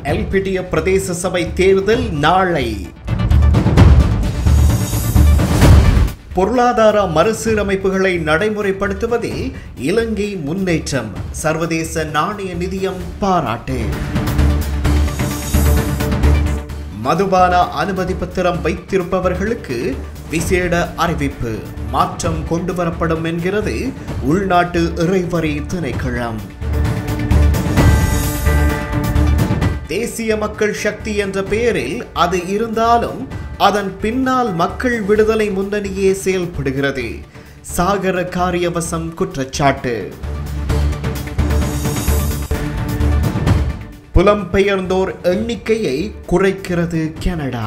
எல்பிட்டிய பிரதேச சபை தேர்தல் நாளை பொருளாதார மறுசீரமைப்புகளை நடைமுறைப்படுத்துவதில் இலங்கை முன்னேற்றம் சர்வதேச நாணய நிதியம் பாராட்டு மதுபான அனுமதி பத்திரம் வைத்திருப்பவர்களுக்கு விசேட அறிவிப்பு மாற்றம் கொண்டு வரப்படும் என்கிறது உள்நாட்டு இறைவரி திணைக்களம் தேசிய மக்கள் சக்தி என்ற பெயரில் அது இருந்தாலும் அதன் பின்னால் மக்கள் விடுதலை முன்னணியே செயல்படுகிறது சாகர காரியவசம் குற்றச்சாட்டு புலம்பெயர்ந்தோர் எண்ணிக்கையை குறைக்கிறது கனடா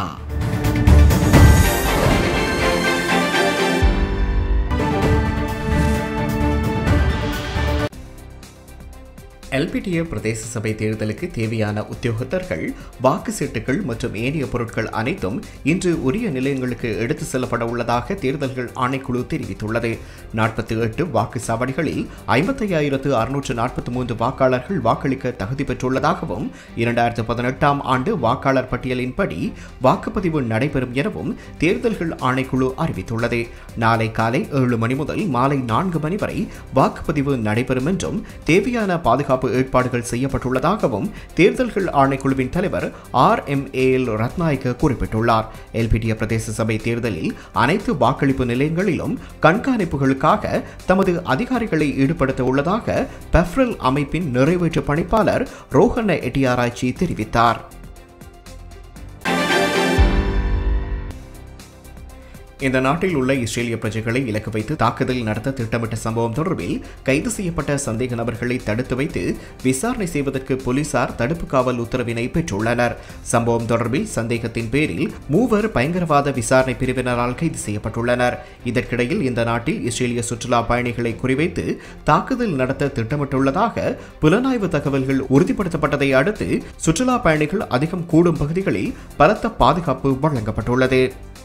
எல்பிடிஏ பிரதேச சபை தேர்தலுக்கு தேவையான உத்தியோகத்தர்கள் வாக்கு சீட்டுகள் மற்றும் ஏனைய பொருட்கள் அனைத்தும் இன்று உரிய நிலையங்களுக்கு எடுத்து செல்லப்பட உள்ளதாக தேர்தல்கள் ஆணைக்குழு தெரிவித்துள்ளது நாற்பத்தி எட்டு வாக்கு சாவடிகளில் ஐம்பத்தையாயிரத்து அறுநூற்று நாற்பத்தி மூன்று வாக்காளர்கள் வாக்களிக்க தகுதி பெற்றுள்ளதாகவும் இரண்டாயிரத்து பதினெட்டாம் ஆண்டு வாக்காளர் பட்டியலின்படி வாக்குப்பதிவு நடைபெறும் எனவும் தேர்தல்கள் ஆணைக்குழு அறிவித்துள்ளது நாளை காலை ஏழு மணி முதல் மாலை நான்கு மணி வரை வாக்குப்பதிவு நடைபெறும் என்றும் தேவையான பாதுகாப்பு பாதுகாப்பு ஏற்பாடுகள் செய்யப்பட்டுள்ளதாகவும் தேர்தல்கள் ஆணைக்குழுவின் தலைவர் ஆர் எம் ஏஎல் ரத்நாயக்க குறிப்பிட்டுள்ளார் எல்பிடிய பிரதேச சபை தேர்தலில் அனைத்து வாக்களிப்பு நிலையங்களிலும் கண்காணிப்புகளுக்காக தமது அதிகாரிகளை ஈடுபடுத்த உள்ளதாக பெஃப்ரல் அமைப்பின் நிறைவேற்று பணிப்பாளர் ரோஹன எட்டியாராய்ச்சி தெரிவித்தார் இந்த நாட்டில் உள்ள இஸ்ரேலிய பிரஜைகளை இலக்கு வைத்து தாக்குதல் நடத்த திட்டமிட்ட சம்பவம் தொடர்பில் கைது செய்யப்பட்ட சந்தேக நபர்களை தடுத்து வைத்து விசாரணை செய்வதற்கு போலீசார் தடுப்பு காவல் உத்தரவினை பெற்றுள்ளனர் சம்பவம் தொடர்பில் சந்தேகத்தின் பேரில் மூவர் பயங்கரவாத விசாரணை பிரிவினரால் கைது செய்யப்பட்டுள்ளனர் இதற்கிடையில் இந்த நாட்டில் இஸ்ரேலிய சுற்றுலா பயணிகளை குறிவைத்து தாக்குதல் நடத்த திட்டமிட்டுள்ளதாக புலனாய்வு தகவல்கள் உறுதிப்படுத்தப்பட்டதை அடுத்து சுற்றுலா பயணிகள் அதிகம் கூடும் பகுதிகளில் பலத்த பாதுகாப்பு வழங்கப்பட்டுள்ளது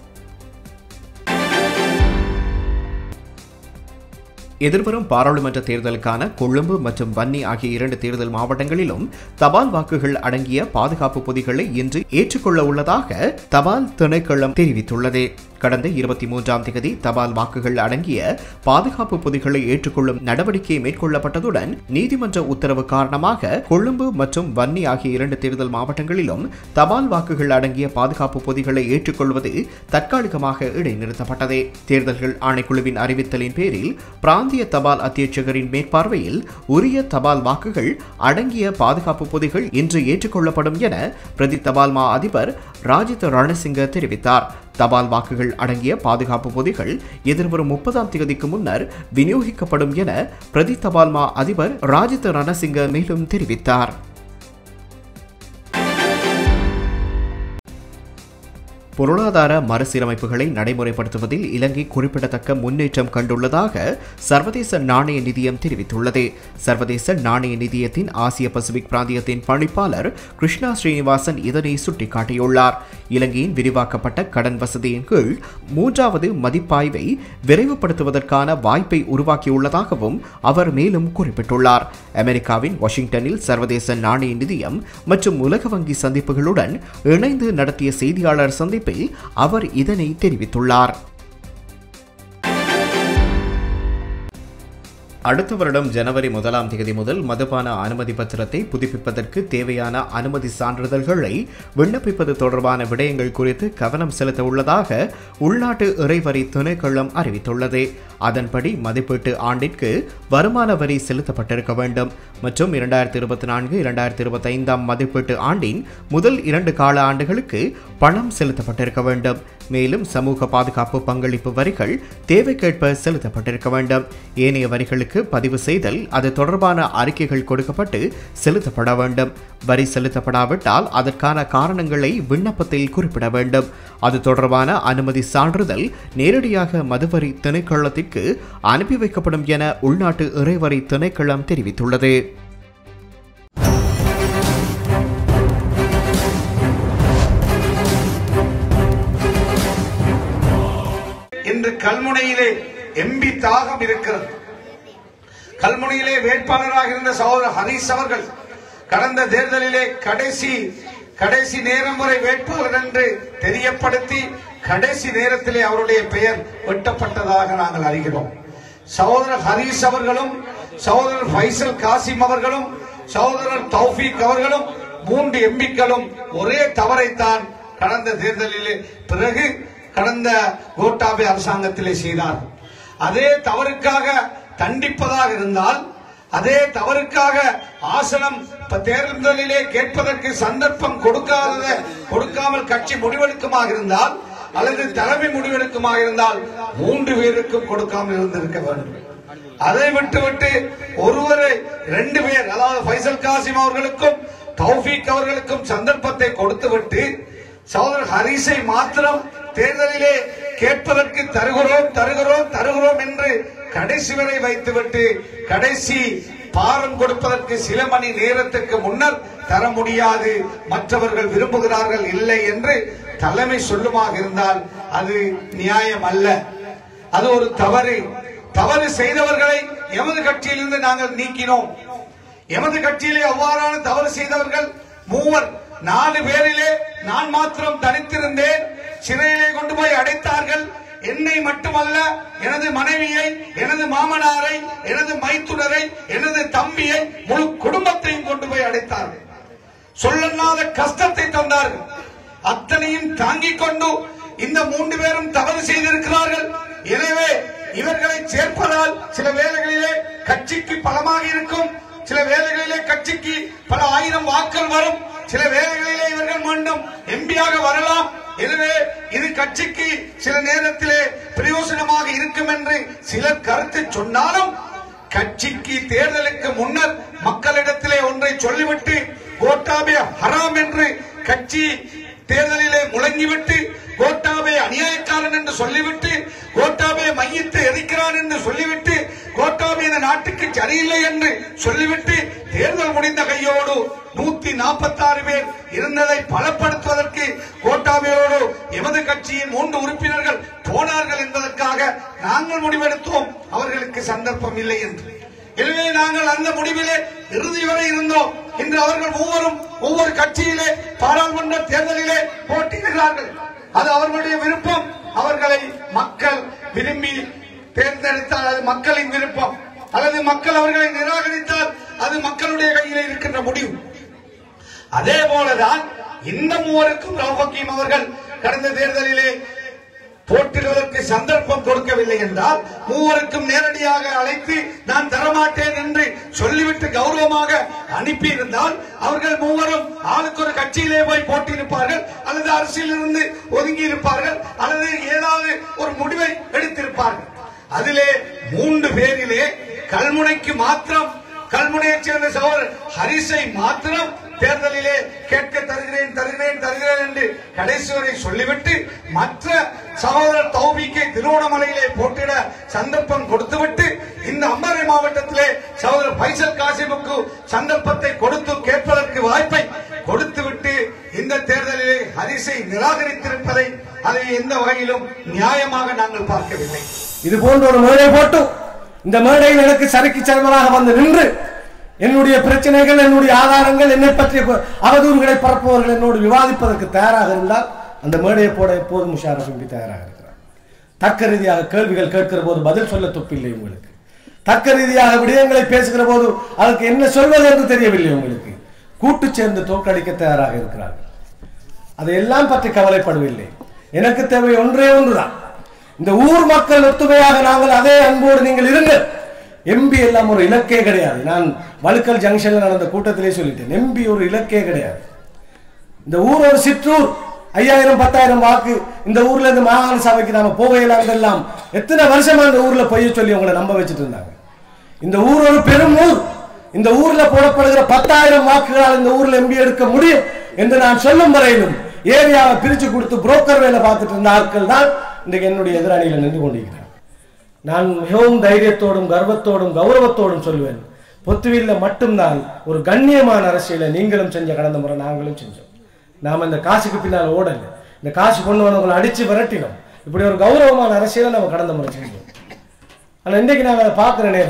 எதிர்வரும் பாராளுமன்ற தேர்தலுக்கான கொழும்பு மற்றும் வன்னி ஆகிய இரண்டு தேர்தல் மாவட்டங்களிலும் தபால் வாக்குகள் அடங்கிய பாதுகாப்பு பொதிகளை இன்று ஏற்றுக்கொள்ள உள்ளதாக தபால் திணைக்களம் தெரிவித்துள்ளது கடந்த இருபத்தி மூன்றாம் தேதி தபால் வாக்குகள் அடங்கிய பாதுகாப்பு பொதிகளை ஏற்றுக்கொள்ளும் நடவடிக்கை மேற்கொள்ளப்பட்டதுடன் நீதிமன்ற உத்தரவு காரணமாக கொழும்பு மற்றும் வன்னி ஆகிய இரண்டு தேர்தல் மாவட்டங்களிலும் தபால் வாக்குகள் அடங்கிய பாதுகாப்பு பொதிகளை ஏற்றுக்கொள்வது தற்காலிகமாக இடைநிறுத்தப்பட்டது தேர்தல்கள் ஆணைக்குழுவின் அறிவித்தலின் பேரில் பிராந்திய தபால் அத்தியட்சகரின் மேற்பார்வையில் உரிய தபால் வாக்குகள் அடங்கிய பாதுகாப்பு பொதிகள் இன்று ஏற்றுக்கொள்ளப்படும் என பிரதி தபால் மா அதிபர் ராஜித் ரணசிங்க தெரிவித்தார் தபால் வாக்குகள் அடங்கிய பாதுகாப்பு பொதிகள் எதிர்வரும் முப்பதாம் தேதிக்கு முன்னர் விநியோகிக்கப்படும் என பிரதி தபால் மா அதிபர் ராஜித் ரணசிங்க மேலும் தெரிவித்தார் பொருளாதார மறுசீரமைப்புகளை நடைமுறைப்படுத்துவதில் இலங்கை குறிப்பிடத்தக்க முன்னேற்றம் கண்டுள்ளதாக சர்வதேச நாணய நிதியம் தெரிவித்துள்ளது சர்வதேச நாணய நிதியத்தின் ஆசிய பசிபிக் பிராந்தியத்தின் பணிப்பாளர் கிருஷ்ணா ஸ்ரீனிவாசன் இதனை சுட்டிக்காட்டியுள்ளார் இலங்கையின் விரிவாக்கப்பட்ட கடன் வசதியின் கீழ் மூன்றாவது மதிப்பாய்வை விரைவுபடுத்துவதற்கான வாய்ப்பை உருவாக்கியுள்ளதாகவும் அவர் மேலும் குறிப்பிட்டுள்ளார் அமெரிக்காவின் வாஷிங்டனில் சர்வதேச நாணய நிதியம் மற்றும் உலக வங்கி சந்திப்புகளுடன் இணைந்து நடத்திய செய்தியாளர் சந்திப்பில் அவர் இதனை தெரிவித்துள்ளார் அடுத்த வருடம் ஜனவரி முதலாம் தேதி முதல் மதுபான அனுமதி பத்திரத்தை புதுப்பிப்பதற்கு தேவையான அனுமதி சான்றிதழ்களை விண்ணப்பிப்பது தொடர்பான விடயங்கள் குறித்து கவனம் செலுத்த உள்ளதாக உள்நாட்டு இறைவரி திணைக்களம் அறிவித்துள்ளது அதன்படி மதிப்பீட்டு ஆண்டிற்கு வருமான வரி செலுத்தப்பட்டிருக்க வேண்டும் மற்றும் இரண்டாயிரத்தி இருபத்தி நான்கு இரண்டாயிரத்தி இருபத்தி ஐந்தாம் மதிப்பீட்டு ஆண்டின் முதல் இரண்டு கால ஆண்டுகளுக்கு பணம் செலுத்தப்பட்டிருக்க வேண்டும் மேலும் சமூக பாதுகாப்பு பங்களிப்பு வரிகள் தேவைக்கேற்ப செலுத்தப்பட்டிருக்க வேண்டும் ஏனைய வரிகளுக்கு பதிவு செய்தல் அது தொடர்பான அறிக்கைகள் கொடுக்கப்பட்டு செலுத்தப்பட வேண்டும் வரி செலுத்தப்படாவிட்டால் அதற்கான காரணங்களை விண்ணப்பத்தில் குறிப்பிட வேண்டும் அது தொடர்பான அனுமதி சான்றிதழ் நேரடியாக மதுவரி திணைக்களத்திற்கு அனுப்பி வைக்கப்படும் என உள்நாட்டு இறைவரி திணைக்களம் தெரிவித்துள்ளது இன்று கல்முனையிலே எம்பி தாகம் இருக்கிறது கல்முனையிலே வேட்பாளராக இருந்த சகோதரர் ஹரீஸ் அவர்கள் கடந்த தேர்தலிலே கடைசி கடைசி நேரம் வரை வேட்பாளர் என்று தெரியப்படுத்தி கடைசி நேரத்திலே அவருடைய பெயர் வெட்டப்பட்டதாக நாங்கள் அறிகிறோம் சகோதரர் ஹரீஸ் அவர்களும் சகோதரர் ஃபைசல் காசிம் அவர்களும் சகோதரர் தௌஃபீக் அவர்களும் மூன்று எம்பிக்களும் ஒரே தவறைத்தான் கடந்த தேர்தலிலே பிறகு கடந்த கோட்டாபே அரசாங்கத்திலே செய்தார் அதே தவறுக்காக தண்டிப்பதாக இருந்தால் அதே தவறுக்காக ஆசனம் இப்ப தேர்தலிலே கேட்பதற்கு சந்தர்ப்பம் கொடுக்காத கொடுக்காமல் கட்சி முடிவெடுக்குமாக இருந்தால் அல்லது தலைமை முடிவெடுக்குமாக இருந்தால் மூன்று பேருக்கும் கொடுக்காமல் இருந்திருக்க வேண்டும் அதை விட்டுவிட்டு ஒருவரை ரெண்டு பேர் அதாவது ஃபைசல் காசிம் அவர்களுக்கும் தௌஃபீக் அவர்களுக்கும் சந்தர்ப்பத்தை கொடுத்துவிட்டு சகோதரர் ஹரிஸை மாத்திரம் தேர்தலிலே கேட்பதற்கு தருகிறோம் தருகிறோம் தருகிறோம் என்று கடைசி வரை வைத்துவிட்டு கடைசி பாரம் கொடுப்பதற்கு சில மணி நேரத்துக்கு முன்னர் தர முடியாது மற்றவர்கள் விரும்புகிறார்கள் இல்லை என்று தலைமை சொல்லுமாக இருந்தால் அது நியாயம் அல்ல அது ஒரு தவறு தவறு செய்தவர்களை எமது கட்சியிலிருந்து நாங்கள் நீக்கினோம் எமது கட்சியிலே அவ்வாறான தவறு செய்தவர்கள் மூவர் நாலு பேரிலே நான் மாத்திரம் தனித்திருந்தேன் சிறையிலே கொண்டு போய் அடைத்தார்கள் என்னை மட்டுமல்ல எனது மனைவியை எனது மாமனாரை எனது மைத்துனரை எனது தம்பியை முழு குடும்பத்தையும் கொண்டு போய் அடைத்தார்கள் சொல்லனாத கஷ்டத்தை தந்தார்கள் அத்தனையும் தாங்கிக் கொண்டு இந்த மூன்று பேரும் தவறு செய்திருக்கிறார்கள் எனவே இவர்களை சேர்ப்பதால் சில வேளைகளிலே கட்சிக்கு பலமாக இருக்கும் சில வேளைகளிலே கட்சிக்கு பல ஆயிரம் வாக்கள் வரும் சில வேளைகளிலே இவர்கள் மீண்டும் எம்பியாக வரலாம் எனவே இது கட்சிக்கு சில நேரத்திலே பிரயோசனமாக இருக்கும் என்று சிலர் கருத்து சொன்னாலும் கட்சிக்கு தேர்தலுக்கு முன்னர் மக்களிடத்திலே ஒன்றை சொல்லிவிட்டு கோட்டாபே ஹராம் என்று கட்சி தேர்தலிலே முழங்கிவிட்டு கோட்டாபே அநியாயக்காரன் என்று சொல்லிவிட்டு கோட்டாபே மையத்தை எரிக்கிறான் என்று சொல்லிவிட்டு கோட்டாபே இந்த நாட்டுக்கு சரியில்லை என்று சொல்லிவிட்டு தேர்தல் முடிந்த கையோடு நூத்தி நாற்பத்தி ஆறு பேர் இருந்ததை பலப்படுத்துவதற்கு கோட்டாபேயோடு எமது கட்சியின் மூன்று உறுப்பினர்கள் போனார்கள் என்பதற்காக நாங்கள் முடிவெடுத்தோம் அவர்களுக்கு சந்தர்ப்பம் இல்லை என்று எனவே நாங்கள் அந்த முடிவிலே இறுதி வரை இருந்தோம் இன்று அவர்கள் மூவரும் ஒவ்வொரு கட்சியிலே பாராளுமன்ற தேர்தலிலே போட்டியிடுகிறார்கள் அது அவர்களுடைய விருப்பம் அவர்களை மக்கள் விரும்பி தேர்ந்தெடுத்தால் அது மக்களின் விருப்பம் அல்லது மக்கள் அவர்களை நிராகரித்தால் அது மக்களுடைய கையிலே இருக்கின்ற முடிவு அதே போலதான் இந்த மூவருக்கும் ரவுஃபக்கீம் அவர்கள் கடந்த தேர்தலிலே போட்டிடுவதற்கு சந்தர்ப்பம் கொடுக்கவில்லை என்றால் மூவருக்கும் நேரடியாக அழைத்து நான் தரமாட்டேன் என்று சொல்லிவிட்டு கௌரவமாக அனுப்பியிருந்தால் அவர்கள் மூவரும் ஆளுக்கு ஒரு கட்சியிலே போய் போட்டியிருப்பார்கள் அல்லது அரசியலிருந்து ஒதுங்கி இருப்பார்கள் அல்லது ஏதாவது ஒரு முடிவை எடுத்திருப்பார்கள் அதிலே மூன்று பேரிலே கல்முனைக்கு மாத்திரம் கல்முனையைச் சேர்ந்த சகோதரர் ஹரிஸை மாத்திரம் தேர்தலிலே கேட்க தருகிறேன் தருகிறேன் தருகிறேன் என்று கடைசி வரை சொல்லிவிட்டு மற்ற சகோதரர் தௌபிக்கை திருவோணமலையிலே போட்டிட சந்தர்ப்பம் கொடுத்துவிட்டு இந்த அம்பாறை மாவட்டத்திலே சகோதரர் பைசல் காசிமுக்கு சந்தர்ப்பத்தை கொடுத்து கேட்பதற்கு வாய்ப்பை கொடுத்துவிட்டு இந்த தேர்தலிலே ஹரிஸை நிராகரித்திருப்பதை அதை எந்த வகையிலும் நியாயமாக நாங்கள் பார்க்கவில்லை இது போன்ற ஒரு மேடை போட்டு இந்த மேடையில் எனக்கு சறுக்கு சர்வராக வந்து நின்று என்னுடைய பிரச்சனைகள் என்னுடைய ஆதாரங்கள் என்னை பற்றிய கு- அவதூறுகளை பரப்புபவர்கள் என்னோடு விவாதிப்பதற்கு தயாராக இருந்தால் அந்த மேடையை போட எப்போதும் முஷாரஃப் எம்பி தயாராக இருக்கிறார் தர்க்க ரீதியாக கேள்விகள் கேட்கிற போது பதில் சொல்ல துப்பில்லை உங்களுக்கு தர்க்க ரீதியாக விடயங்களை பேசுகிற போது அதற்கு என்ன சொல்வது என்று தெரியவில்லை உங்களுக்கு கூட்டு சேர்ந்து தோற்கடிக்க தயாராக இருக்கிறார்கள் அதையெல்லாம் பற்றி கவலைப்படவில்லை எனக்கு தேவை ஒன்றே ஒன்றுதான் இந்த ஊர் மக்கள் ஒத்துமையாக நாங்கள் அதே அன்போடு நீங்கள் இருங்கள் எம்பி எல்லாம் ஒரு இலக்கே கிடையாது நான் வழுக்கல் ஜங்ஷன்ல நடந்த கூட்டத்திலே சொல்லிட்டேன் எம்பி ஒரு இலக்கே கிடையாது இந்த ஊர் ஒரு சிற்றூர் ஐயாயிரம் பத்தாயிரம் வாக்கு இந்த ஊர்ல இருந்து மாகாண சபைக்கு நாம போகையிலாங்கெல்லாம் எத்தனை வருஷமா இந்த ஊர்ல பொய்ய சொல்லி உங்களை நம்ப வச்சுட்டு இருந்தாங்க இந்த ஊர் ஒரு பெரும் ஊர் இந்த ஊர்ல போடப்படுகிற பத்தாயிரம் வாக்குகளால் இந்த ஊர்ல எம்பி எடுக்க முடியும் என்று நான் சொல்லும் வரையிலும் ஏரியாவை பிரிச்சு கொடுத்து புரோக்கர் வேலை பார்த்துட்டு இருந்த ஆட்கள் தான் இன்றைக்கு என்னுடைய எதிரணியில் நின்று கொண்டிருக்கிறார் நான் மிகவும் தைரியத்தோடும் கர்வத்தோடும் கௌரவத்தோடும் சொல்லுவேன் பொத்துவில்ல மட்டும்தான் ஒரு கண்ணியமான அரசியலை நீங்களும் செஞ்ச கடந்த முறை நாங்களும் செஞ்சோம் நாம இந்த காசுக்கு பின்னால் ஓடல இந்த காசு கொண்டு வந்தவங்களை அடிச்சு விரட்டினோம் இப்படி ஒரு கௌரவமான அரசியலை நம்ம கடந்த முறை செஞ்சோம் ஆனா இன்றைக்கு நாங்கள் அதை பார்க்குற நேரம்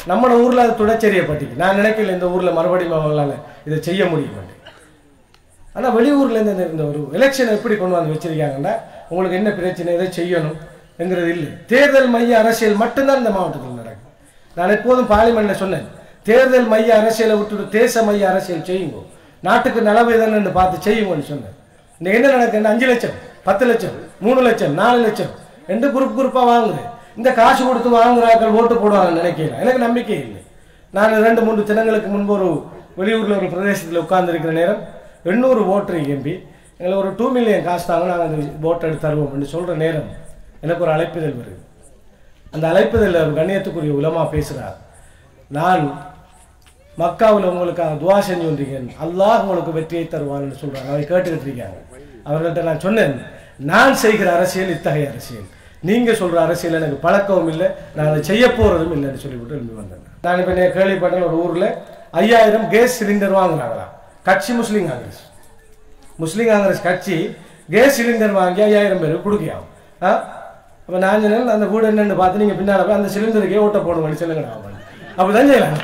நம்ம ஊரில் அது துணைச்செறியப்பட்டிக்கு நான் நினைக்கல இந்த ஊரில் மறுபடியும் அவங்களால இதை செய்ய முடியும் ஆனால் வெளியூர்ல இருந்து இந்த- இந்த ஒரு எலெக்ஷன் எப்படி கொண்டு வந்து வச்சிருக்காங்கன்னா உங்களுக்கு என்ன பிரச்சனை இதை செய்யணும் என்கிறது இல்லை தேர்தல் மைய அரசியல் மட்டும்தான் இந்த மாவட்டத்தில் நடக்கும் நான் எப்போதும் பார்லிமெண்ட்ல சொன்னேன் தேர்தல் மைய அரசியலை விட்டுட்டு தேச மைய அரசியல் செய்யுங்க நாட்டுக்கு நலவு எதன்னு பார்த்து செய்யுங்கன்னு சொன்னேன் இன்னைக்கு என்ன நடக்குதுன்னா அஞ்சு லட்சம் பத்து லட்சம் மூணு லட்சம் நாலு லட்சம் ரெண்டு குரூப் குரூப்பாக வாங்குது இந்த காசு கொடுத்து வாங்குறாக்கள் ஓட்டு போடுவாங்கன்னு நினைக்கிறேன் எனக்கு நம்பிக்கை இல்லை நான் ரெண்டு மூன்று தினங்களுக்கு முன்பு ஒரு வெளியூரில் ஒரு பிரதேசத்தில் உட்கார்ந்திருக்கிற நேரம் எண்ணூறு ஓட்டர் எம்பி எங்களுக்கு ஒரு டூ மில்லியன் காசு தாங்க நாங்கள் அந்த ஓட்டை எடுத்து தருவோம் அப்படின்னு சொல்கிற நேரம் எனக்கு ஒரு அழைப்புதல் வருது அந்த அழைப்புதல் ஒரு கண்ணியத்துக்குரிய உலமா பேசுகிறார் நான் மக்காவில் உங்களுக்காக துவா செஞ்சு வந்திருக்கேன் அல்லாஹ் உங்களுக்கு வெற்றியை தருவான்னு சொல்றாங்க அதை கேட்டுக்கிட்டு இருக்காங்க அவர்கள்ட்ட நான் சொன்னேன் நான் செய்கிற அரசியல் இத்தகைய அரசியல் நீங்க சொல்ற அரசியல் எனக்கு பழக்கவும் இல்லை நான் அதை செய்ய போறதும் இல்லைன்னு சொல்லிவிட்டு எழுந்து வந்தேன் நான் இப்போ நேற்று கேள்விப்பட்டேன் ஒரு ஊர்ல ஐயாயிரம் கேஸ் சிலிண்டர் வாங்குறாங்களாம் கட்சி முஸ்லீம் காங்கிரஸ் முஸ்லீம் காங்கிரஸ் கட்சி கேஸ் சிலிண்டர் வாங்கி ஐயாயிரம் பேருக்கு கொடுக்கலாம் ஆ அப்போ நான் சொன்னேன் அந்த வீடு என்னன்னு பார்த்து நீங்கள் பின்னால் போய் அந்த சிலிண்டருக்கே ஓட்ட போடணும் சொல்லுங்க நான் அப்படிதான் செய்யலாம்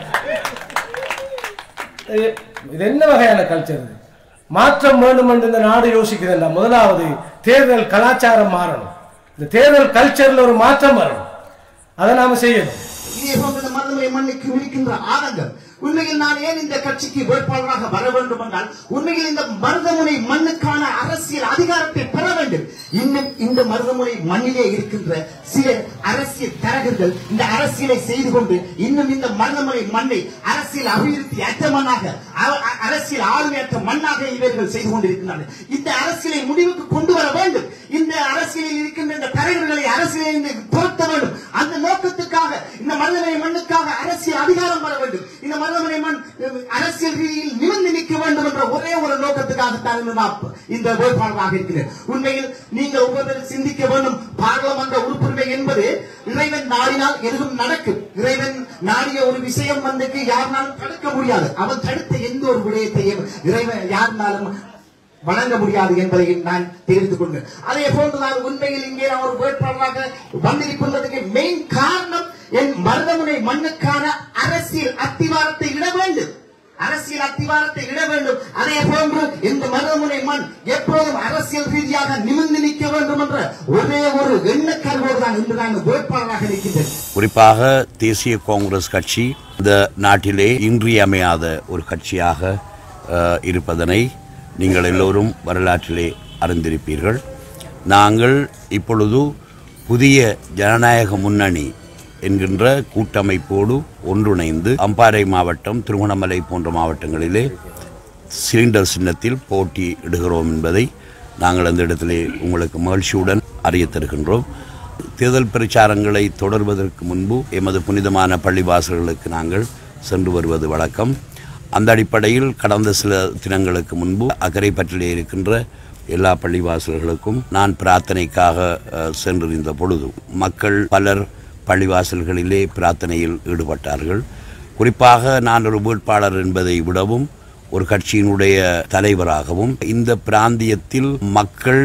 இது- இது என்ன வகையான கல்ச்சர் இது மாற்றம் வேண்டும் என்று இந்த நாடு யோசிக்குதுன்னா முதலாவது தேர்தல் கலாச்சாரம் மாறணும் இந்த தேர்தல் கல்ச்சர்ல ஒரு மாற்றம் வரணும் அதை நாம செய்யணும் இதே போன்ற இந்த மருதமலை மண்ணுக்கு இருக்கின்ற ஆனந்தம் உண்மையில் நான் ஏன் இந்த கட்சிக்கு வேட்பாளராக வர வேண்டும் என்றால் உண்மையில் இந்த மருதமுனை மண்ணுக்கான அரசியல் அதிகாரத்தை பெற வேண்டும் இன்னும் இந்த மருதமுனை மண்ணிலே இருக்கின்ற சில அரசியல் தரகர்கள் இந்த அரசியலை செய்து கொண்டு இன்னும் இந்த மருதமுனை மண்ணை அரசியல் அபிவிருத்தி அற்ற மண்ணாக அ- அ- அரசியல் ஆளுமையற்ற மண்ணாக இவர்கள் செய்து கொண்டிருக்கிறார்கள் இந்த அரசியலை முடிவுக்கு கொண்டு வர வேண்டும் இந்த அரசியலில் இருக்கின்ற இந்த தலைவர்களை அரசியலில் பொருத்த வேண்டும் அந்த நோக்கத்துக்காக இந்த மருதமனை மண்ணுக்காக அரசியல் அதிகாரம் வர வேண்டும் இந்த மருதமனை மண் அஹ், அரசியல் ரீதியில் நிமிர்ந்து நிற்க வேண்டும் என்ற ஒரே ஒரு நோக்கத்துக்காகத்தான் இந்த நான் இந்த வேட்பாளராக இருக்கிறேன் உண்மையில் நீங்கள் ஒவ்வொருவரும் சிந்திக்க வேண்டும் பாராளுமன்ற உறுப்புரிமை என்பது இறைவன் நாடினால் எதுவும் நடக்கும் இறைவன் நாடிய ஒரு விஷயம் வந்துக்கு யாருனாலும் தடுக்க முடியாது அவன் தடுத்த எந்த ஒரு விடயத்தையும் இறைவன் யாருனாலும் வழங்க முடியாது என்பதையும் நான் தெரிந்து கொண்டேன் அதே போன்றுதான் உண்மையில் இங்கே நான் ஒரு வேட்பாளராக வந்திருக்கின்றதுக்கு மெயின் காரணம் என் மருதமுனை மண்ணுக்கான அரசியல் அத்திவாரத்தை இட வேண்டும் அரசியல் அத்திவாரத்தை இட வேண்டும் அதே போன்று இந்த மருதமுனை மண் எப்போதும் அரசியல் ரீதியாக நிமிர்ந்து நிற்க வேண்டும் என்ற ஒரே ஒரு எண்ணக்கருவோடு தான் இன்று நான் வேட்பாளராக இருக்கின்றேன் குறிப்பாக தேசிய காங்கிரஸ் கட்சி இந்த நாட்டிலே இன்றியமையாத ஒரு கட்சியாக அஹ், இருப்பதனை நீங்கள் எல்லோரும் வரலாற்றிலே அறிந்திருப்பீர்கள் நாங்கள் இப்பொழுது புதிய ஜனநாயக முன்னணி என்கின்ற கூட்டமைப்போடு ஒன்றிணைந்து அம்பாறை மாவட்டம் திருவண்ணாமலை போன்ற மாவட்டங்களிலே சிலிண்டர் சின்னத்தில் போட்டியிடுகிறோம் என்பதை நாங்கள் அந்த இடத்திலே உங்களுக்கு மகிழ்ச்சியுடன் அறிய தருகின்றோம் தேர்தல் பிரச்சாரங்களை தொடர்வதற்கு முன்பு எமது புனிதமான பள்ளிவாசல்களுக்கு நாங்கள் சென்று வருவது வழக்கம் அந்த அடிப்படையில் கடந்த சில தினங்களுக்கு முன்பு அக்கரைப்பற்றிலே இருக்கின்ற எல்லா பள்ளிவாசல்களுக்கும் நான் பிரார்த்தனைக்காக அஹ், சென்றிருந்த பொழுது மக்கள் பலர் பள்ளிவாசல்களிலே பிரார்த்தனையில் ஈடுபட்டார்கள் குறிப்பாக நான் ஒரு வேட்பாளர் என்பதை விடவும் ஒரு கட்சியினுடைய தலைவராகவும் இந்த பிராந்தியத்தில் மக்கள்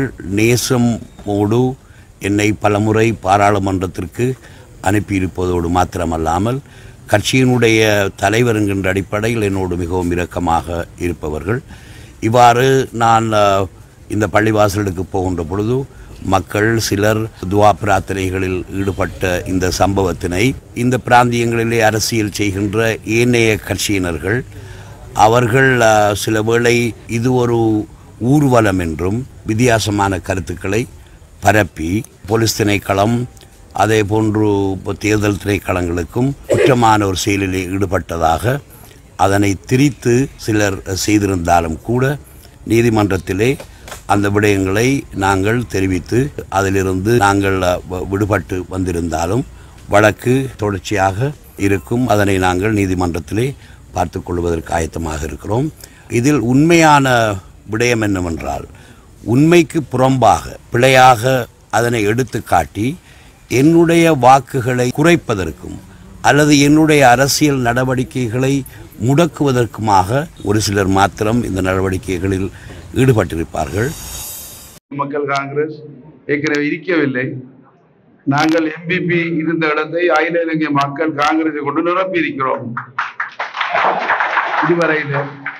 நேசமோடு என்னை பலமுறை பாராளுமன்றத்திற்கு அனுப்பியிருப்பதோடு மாத்திரமல்லாமல் கட்சியினுடைய தலைவர் என்கின்ற அடிப்படையில் என்னோடு மிகவும் இரக்கமாக இருப்பவர்கள் இவ்வாறு நான் அஹ், இந்த பள்ளிவாசலுக்கு போகின்ற பொழுது மக்கள் சிலர் துவா பிரார்த்தனைகளில் ஈடுபட்ட இந்த சம்பவத்தினை இந்த பிராந்தியங்களிலே அரசியல் செய்கின்ற ஏனைய கட்சியினர்கள் அவர்கள் அஹ், சில வேளை இது ஒரு ஊர்வலம் என்றும் வித்தியாசமான கருத்துக்களை பரப்பி போலீஸ் திணைக்களம் அதே போன்று இப்போ தேர்தல் திணைக்களங்களுக்கும் குற்றமான ஒரு செயலிலே ஈடுபட்டதாக அதனை திரித்து சிலர் செய்திருந்தாலும் கூட நீதிமன்றத்திலே அந்த விடயங்களை நாங்கள் தெரிவித்து அதிலிருந்து நாங்கள் அஹ், வ- விடுபட்டு வந்திருந்தாலும் வழக்கு தொடர்ச்சியாக இருக்கும் அதனை நாங்கள் நீதிமன்றத்திலே பார்த்து கொள்வதற்கு ஆயத்தமாக இருக்கிறோம் இதில் உண்மையான விடயம் என்னவென்றால் உண்மைக்கு புறம்பாக பிழையாக அதனை எடுத்து காட்டி என்னுடைய வாக்குகளை குறைப்பதற்கும் அல்லது என்னுடைய அரசியல் நடவடிக்கைகளை முடக்குவதற்குமாக ஒரு சிலர் மாத்திரம் இந்த நடவடிக்கைகளில் ஈடுபட்டிருப்பார்கள் மக்கள் காங்கிரஸ் ஏற்கனவே இருக்கவில்லை நாங்கள் எம்பிபி இருந்த இடத்தை அகில இலங்கை மக்கள் காங்கிரஸை கொண்டு நிரப்பி இருக்கிறோம் இதுவரையில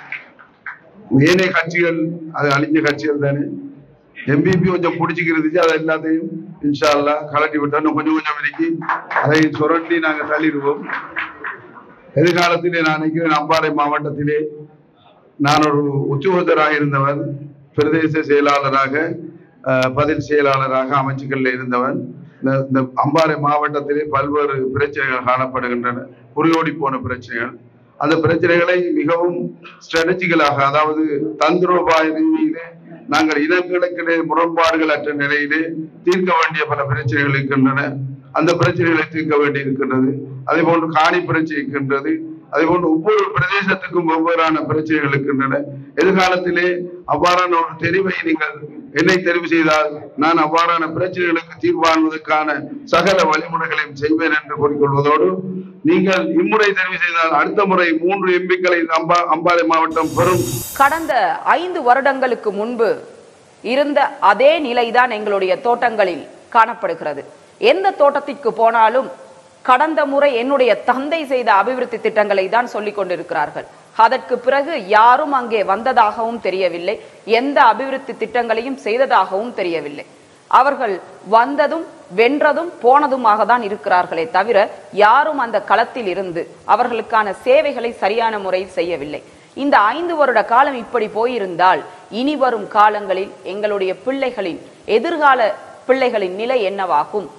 ஏனைய கட்சிகள் அது அழிஞ்ச கட்சிகள் தானே எம்பிபி கொஞ்சம் பிடிச்சிக்கிறது அது எல்லாத்தையும் இன்ஷா அல்லாஹ் கலட்டி விட்டா இன்னும் கொஞ்சம் கொஞ்சம் இருக்கு அதை சுரண்டி நாங்க தள்ளிடுவோம் எதிர்காலத்திலே நான் நினைக்கிறேன் அம்பாறை மாவட்டத்திலே நான் ஒரு உத்தியோகத்தராக இருந்தவன் பிரதேச செயலாளராக அஹ், பதில் செயலாளராக அமைச்சுக்களில் இருந்தவன் இந்த இந்த அம்பாறை மாவட்டத்திலே பல்வேறு பிரச்சனைகள் காணப்படுகின்றன குறியோடி போன பிரச்சனைகள் அந்த பிரச்சனைகளை மிகவும் ஸ்ட்ராட்டஜிக்கலாக அதாவது தந்திரோபாய ரீதியிலே நாங்கள் இனங்களுக்கிடையே முரண்பாடுகள் அற்ற நிலையிலே தீர்க்க வேண்டிய பல பிரச்சனைகள் இருக்கின்றன அந்த பிரச்சனைகளை தீர்க்க வேண்டி இருக்கின்றது அதே போன்று காணி பிரச்சனை இருக்கின்றது அதே போன்று ஒவ்வொரு பிரதேசத்துக்கும் வெவ்வேறான பிரச்சனைகள் இருக்கின்றன எதிர்காலத்திலே அவ்வாறான ஒரு தெரிவை நீங்கள் என்னை தெரிவு செய்தால் நான் அவ்வாறான பிரச்சனைகளுக்கு தீர்வாழ்வதற்கான சகல வழிமுறைகளையும் செய்வேன் என்று கூறிக்கொள்வதோடு நீங்கள் இம்முறை தெரிவு செய்தால் அடுத்த முறை மூன்று எம்பிக்களை அம்பா அம்பாறை மாவட்டம் பெறும் கடந்த ஐந்து வருடங்களுக்கு முன்பு இருந்த அதே நிலைதான் எங்களுடைய தோட்டங்களில் காணப்படுகிறது எந்த தோட்டத்திற்கு போனாலும் கடந்த முறை என்னுடைய தந்தை செய்த அபிவிருத்தி திட்டங்களை தான் சொல்லிக் கொண்டிருக்கிறார்கள் அதற்கு பிறகு யாரும் அங்கே வந்ததாகவும் தெரியவில்லை எந்த அபிவிருத்தி திட்டங்களையும் செய்ததாகவும் தெரியவில்லை அவர்கள் வந்ததும் வென்றதும் போனதுமாக தான் இருக்கிறார்களே தவிர யாரும் அந்த களத்தில் இருந்து அவர்களுக்கான சேவைகளை சரியான முறையில் செய்யவில்லை இந்த ஐந்து வருட காலம் இப்படி போயிருந்தால் இனி வரும் காலங்களில் எங்களுடைய பிள்ளைகளின் எதிர்கால பிள்ளைகளின் நிலை என்னவாகும்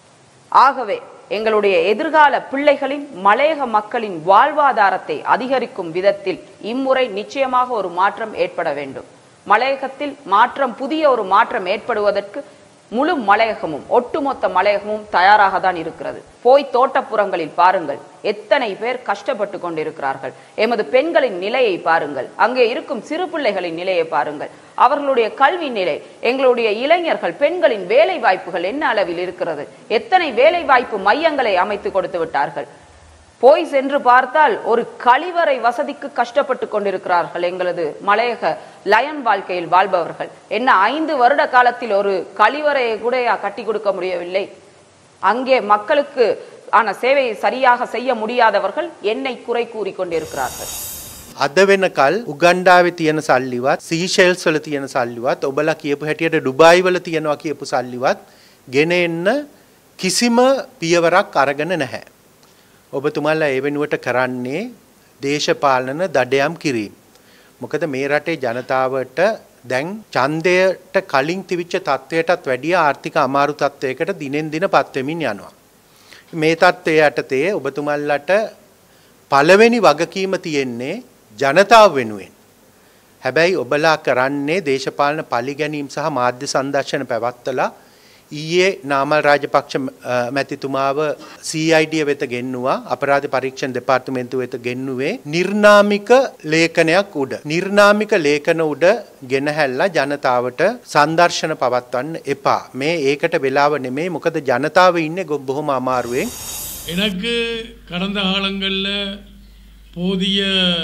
ஆகவே எங்களுடைய எதிர்கால பிள்ளைகளின் மலையக மக்களின் வாழ்வாதாரத்தை அதிகரிக்கும் விதத்தில் இம்முறை நிச்சயமாக ஒரு மாற்றம் ஏற்பட வேண்டும் மலையகத்தில் மாற்றம் புதிய ஒரு மாற்றம் ஏற்படுவதற்கு முழு மலையகமும் ஒட்டுமொத்த மலையகமும் தயாராக தான் இருக்கிறது போய் தோட்டப்புறங்களில் பாருங்கள் எத்தனை பேர் கஷ்டப்பட்டு கொண்டிருக்கிறார்கள் எமது பெண்களின் நிலையை பாருங்கள் அங்கே இருக்கும் சிறு பிள்ளைகளின் நிலையை பாருங்கள் அவர்களுடைய கல்வி நிலை எங்களுடைய இளைஞர்கள் பெண்களின் வேலை வாய்ப்புகள் என்ன அளவில் இருக்கிறது எத்தனை வேலை வாய்ப்பு மையங்களை அமைத்து கொடுத்து விட்டார்கள் போய் சென்று பார்த்தால் ஒரு கழிவறை வசதிக்கு கஷ்டப்பட்டு கொண்டிருக்கிறார்கள் எங்களது மலையக லயன் வாழ்க்கையில் வாழ்பவர்கள் என்ன ஐந்து வருட காலத்தில் ஒரு கழிவறையை கூட கட்டி கொடுக்க முடியவில்லை அங்கே மக்களுக்கு ஆன சேவையை சரியாக செய்ய முடியாதவர்கள் என்னை குறை கூறி கொண்டிருக்கிறார்கள் අද වෙනකල් උගන්ඩාවේ තියෙන සල්ලිවත් සීෂෙල්ස් වල තියෙන සල්ලිවත් ඔබලා කියපු හැටියට ඩුබායි වල තියෙනවා කියපු සල්ලිවත් ගෙන එන්න කිසිම පියවරක් අරගෙන නැහැ. ඔබතුමල්ලා ඒ වෙනුවට කරන්නේ දේශපාලන දඩයම් කිරීම. මොකද මේ රටේ ජනතාවට දැන් ඡන්දයට කලින් තිබිච්ච තත්ත්වයටත් වැඩිය ආර්ථික අමාරු තත්ත්වයකට දිනෙන් දින පත්වෙමින් යනවා. මේ තත්ත්වය යටතේ ඔබතුමල්ලට පළවෙනි වගකීම තියෙන්නේ ජනතාව වෙනුවෙන්. හැබැයි ඔබලා කරන්නේ දේශපාලන පලිගැනීම් සහ මාධ්‍ය සංදර්ශන පැවත්වලා ඊයේ නාමල් රාජපක්ෂ අ, මැතිතුමාව CID වෙත ගෙන්නවා අපරාධ පරීක්ෂණ දෙපාර්තමේන්තුව වෙත ගෙන්නුවේ නිර්නාමික ලේඛනයක් උඩ. නිර්නාමික ලේඛන උඩ ගෙනහැල්ලා ජනතාවට සංදර්ශන පවත්වන්න එපා. මේ ඒකට වෙලාව නෙමෙයි මොකද ජනතාව ඉන්නේ ගො- බොහොම අමාරුවෙන්. எனக்கு கடந்த காலங்களில் போதிய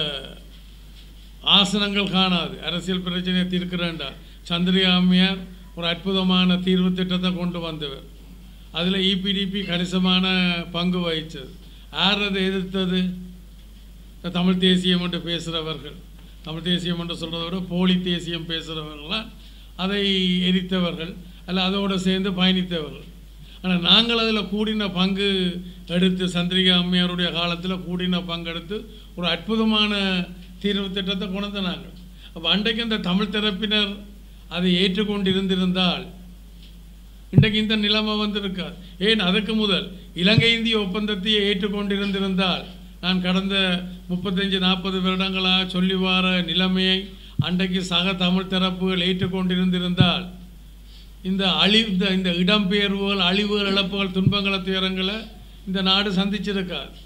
ஆசனங்கள் காணாது அரசியல் பிரச்சனையை தீர்க்கிறேன்டா சந்திரயாமியார் ஒரு அற்புதமான தீர்வு திட்டத்தை கொண்டு வந்தவர் அதில் இபிடிபி கணிசமான பங்கு வகித்தது யார் அதை எதிர்த்தது இந்த தமிழ் தேசியம் என்று பேசுகிறவர்கள் தமிழ் தேசியம் என்று சொல்கிறத விட போலி தேசியம் பேசுகிறவர்களாம் அதை எரித்தவர்கள் அல்ல அதோடு சேர்ந்து பயணித்தவர்கள் ஆனால் நாங்கள் அதில் கூடின பங்கு எடுத்து சந்திரிகா அம்மையாருடைய காலத்தில் கூடின பங்கு எடுத்து ஒரு அற்புதமான தீர்வு திட்டத்தை கொண்டு நாங்கள் அப்போ அன்றைக்கு இந்த தமிழ் தரப்பினர் அதை ஏற்றுக்கொண்டு இருந்திருந்தால் இன்றைக்கு இந்த நிலைமை வந்திருக்காது ஏன் அதுக்கு முதல் இலங்கை இந்திய ஒப்பந்தத்தையே ஏற்றுக்கொண்டிருந்திருந்தால் நான் கடந்த முப்பத்தஞ்சு நாற்பது வருடங்களாக சொல்லி வர நிலைமையை அன்றைக்கு சக தமிழ் தரப்புகள் ஏற்றுக்கொண்டிருந்திருந்தால் இந்த அழி இந்த இந்த இடம்பெயர்வுகள் அழிவுகள் இழப்புகள் துன்பங்களை துயரங்களை இந்த நாடு சந்திச்சிருக்காது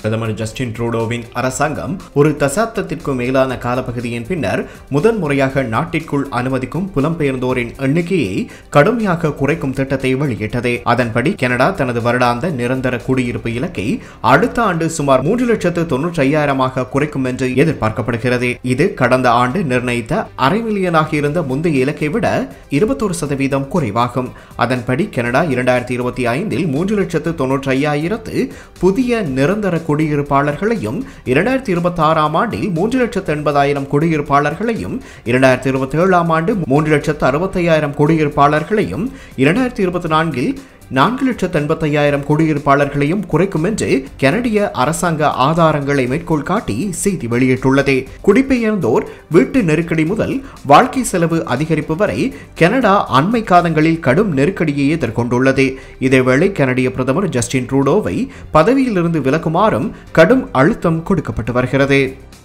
பிரதமர் ஜஸ்டின் ட்ரூடோவின் அரசாங்கம் ஒரு தசாப்தத்திற்கும் மேலான காலப்பகுதியின் பின்னர் முதன்முறையாக நாட்டிற்குள் அனுமதிக்கும் புலம்பெயர்ந்தோரின் எண்ணிக்கையை கடுமையாக குறைக்கும் திட்டத்தை வெளியிட்டது அதன்படி கனடா தனது வருடாந்த நிரந்தர குடியிருப்பு இலக்கை அடுத்த ஆண்டு சுமார் மூன்று லட்சத்து தொன்னூற்றி ஐயாயிரமாக குறைக்கும் என்று எதிர்பார்க்கப்படுகிறது இது கடந்த ஆண்டு நிர்ணயித்த அரை மில்லியனாக இருந்த முந்தைய இலக்கை விட இருபத்தொரு சதவீதம் குறைவாகும் அதன்படி கனடா இரண்டாயிரத்தி இருபத்தி ஐந்தில் மூன்று லட்சத்து தொன்னூற்றி ஐயாயிரத்து புதிய நிரந்தர குடியிருப்பாளர்களையும் இரண்டாயிரத்தி இருபத்தி ஆறாம் ஆண்டில் மூன்று லட்சத்து எண்பதாயிரம் குடியிருப்பாளர்களையும் இரண்டாயிரத்தி இருபத்தி ஏழாம் ஆண்டு மூன்று லட்சத்து அறுபத்தையாயிரம் குடியிருப்பாளர்களையும் இரண்டாயிரத்தி இருபத்தி நான்கில் நான்கு லட்சத்து எண்பத்தையாயிரம் குடியிருப்பாளர்களையும் குறைக்கும் என்று கனடிய அரசாங்க ஆதாரங்களை மேற்கோள் காட்டி செய்தி வெளியிட்டுள்ளது குடிபெயர்ந்தோர் வீட்டு நெருக்கடி முதல் வாழ்க்கை செலவு அதிகரிப்பு வரை கனடா அண்மை காலங்களில் கடும் நெருக்கடியை எதிர்கொண்டுள்ளது இதேவேளை கனடிய பிரதமர் ஜஸ்டின் ட்ரூடோவை பதவியிலிருந்து விலகுமாறும் கடும் அழுத்தம் கொடுக்கப்பட்டு வருகிறது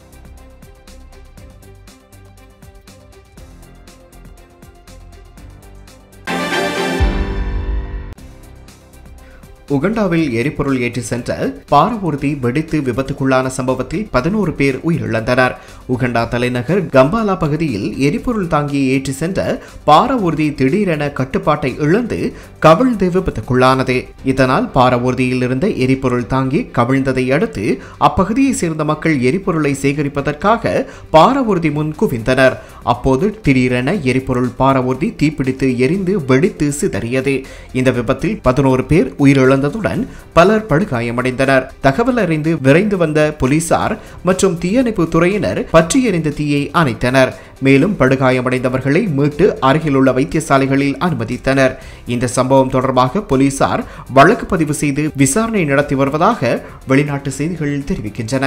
உகண்டாவில் எரிபொருள் ஏற்றி சென்ற பாரவூர்தி வெடித்து விபத்துக்குள்ளான சம்பவத்தில் பதினோரு பேர் உயிரிழந்தனர் உகண்டா தலைநகர் கம்பாலா பகுதியில் எரிபொருள் தாங்கியை ஏற்றி சென்ற பாரவூர்தி திடீரென கட்டுப்பாட்டை இழந்து கவிழ்ந்து விபத்துக்குள்ளானது இதனால் பாரவூர்தியில் இருந்த எரிபொருள் தாங்கி கவிழ்ந்ததை அடுத்து அப்பகுதியை சேர்ந்த மக்கள் எரிபொருளை சேகரிப்பதற்காக பாரவூர்தி முன் குவிந்தனர் அப்போது திடீரென எரிபொருள் பாரவூர்தி தீப்பிடித்து எரிந்து வெடித்து சிதறியது இந்த விபத்தில் பதினோரு பேர் உயிரிழந்ததுடன் பலர் படுகாயமடைந்தனர் தகவல் அறிந்து விரைந்து வந்த போலீசார் மற்றும் தீயணைப்பு துறையினர் பற்றி எறிந்த தீயை அணைத்தனர் மேலும் படுகாயமடைந்தவர்களை மீட்டு அருகிலுள்ள வைத்தியசாலைகளில் அனுமதித்தனர் இந்த சம்பவம் தொடர்பாக போலீசார் வழக்கு பதிவு செய்து விசாரணை நடத்தி வருவதாக வெளிநாட்டு செய்திகள் தெரிவிக்கின்றன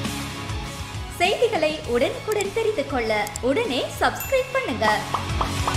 செய்திகளை உடனுக்குடன் தெரிந்து கொள்ள உடனே சப்ஸ்கிரைப் பண்ணுங்க